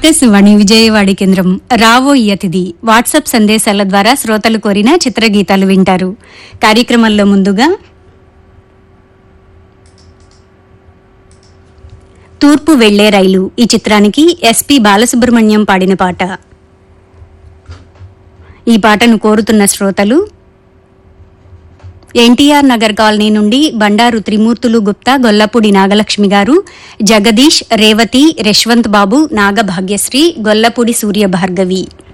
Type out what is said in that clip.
ఆకాశవాణి విజయవాడి కేంద్రం రావో అతిథి వాట్సాప్ సందేశాల ద్వారా శ్రోతలు కోరిన చిత్రగీతాలు వింటారు కార్యక్రమంలో ముందుగా తూర్పు వెళ్లే రైలు ఈ చిత్రానికి ఎస్పి బాలసుబ్రహ్మణ్యం పాడిన పాట ఈ పాటను కోరుతున్న శ్రోతలు ఎన్టీఆర్ నగర్ కాలనీ నుండి బండారు త్రిమూర్తులు గుప్తా గొల్లపూడి నాగలక్ష్మి గారు జగదీష్ రేవతి యశ్వంత్ బాబు నాగభాగ్యశ్రీ గొల్లపూడి సూర్య భార్గవి